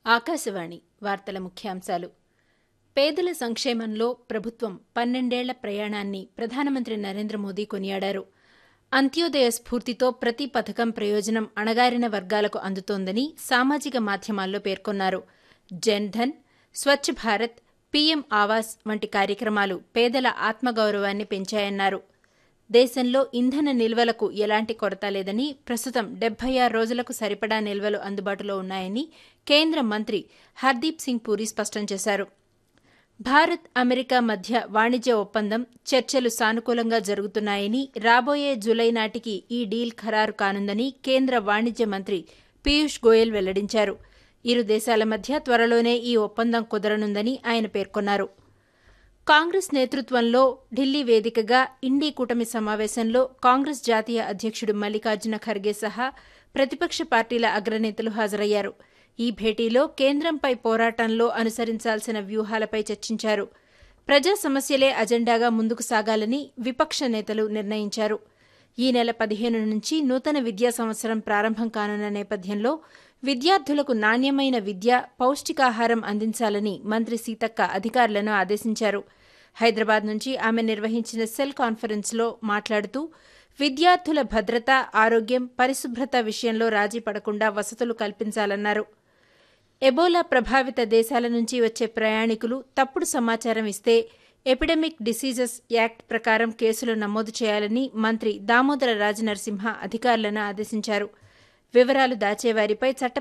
ఆకాశవాణి వార్తల ముఖ్యాంశాలు పేదల సంక్షేమంలో ప్రభుత్వం పన్నెండేళ్ల ప్రయాణాన్ని ప్రధానమంత్రి నరేంద్ర మోదీ కొనియాడారు అంత్యోదయ స్ఫూర్తితో ప్రతి పథకం ప్రయోజనం అణగారిన వర్గాలకు అందుతోందని సామాజిక మాధ్యమాల్లో పేర్కొన్నారు జన్ ధన్ స్వచ్ఛ భారత్ పీఎం ఆవాస్ వంటి కార్యక్రమాలు పేదల ఆత్మగౌరవాన్ని పెంచాయన్నారు దేశంలో ఇంధన నిల్వలకు ఎలాంటి కొరత లేదని ప్రస్తుతం డెబ్బై ఆరు రోజులకు సరిపడా నిల్వలు అందుబాటులో ఉన్నాయని కేంద్ర మంత్రి హర్దీప్ సింగ్ పూరి స్పష్టం చేశారు భారత్ అమెరికా మధ్య వాణిజ్య ఒప్పందం చర్చలు సానుకూలంగా జరుగుతున్నాయని రాబోయే జులై నాటికి ఈ డీల్ ఖరారు కానుందని కేంద్ర వాణిజ్య మంత్రి పీయూష్ గోయల్ వెల్లడించారు ఇరు దేశాల మధ్య త్వరలోనే ఈ ఒప్పందం కుదరనుందని ఆయన పేర్కొన్నారు కాంగ్రెస్ నేతృత్వంలో ఢిల్లీ వేదికగా ఇండీ కూటమి సమావేశంలో కాంగ్రెస్ జాతీయ అధ్యక్షుడు మల్లికార్జున ఖర్గే సహా ప్రతిపక్ష పార్టీల అగ్రనేతలు హాజరయ్యారు ఈ భేటీలో కేంద్రంపై పోరాటంలో అనుసరించాల్సిన వ్యూహాలపై చర్చించారు ప్రజా సమస్యలే అజెండాగా ముందుకు సాగాలని విపక్ష నేతలు నిర్ణయించారు ఈ నెల పదిహేను నుంచి నూతన విద్యా సంవత్సరం ప్రారంభం కానున్న నేపథ్యంలో విద్యార్థులకు నాణ్యమైన విద్య పౌష్టికాహారం అందించాలని మంత్రి సీతక్క అధికారులను ఆదేశించారు హైదరాబాద్ నుంచి ఆమె నిర్వహించిన సెల్ కాన్ఫరెన్స్లో మాట్లాడుతూ విద్యార్థుల భద్రత ఆరోగ్యం పరిశుభ్రత విషయంలో రాజీ పడకుండా వసతులు కల్పించాలన్నారు ఎబోలా ప్రభావిత దేశాల నుంచి వచ్చే ప్రయాణికులు తప్పుడు సమాచారం ఇస్తే ఎపిడమిక్ డిసీజెస్ యాక్ట్ ప్రకారం కేసులు నమోదు చేయాలని మంత్రి దామోదర రాజనరసింహ అధికారులను ఆదేశించారు వివరాలు దాచేవారిపై చట్ట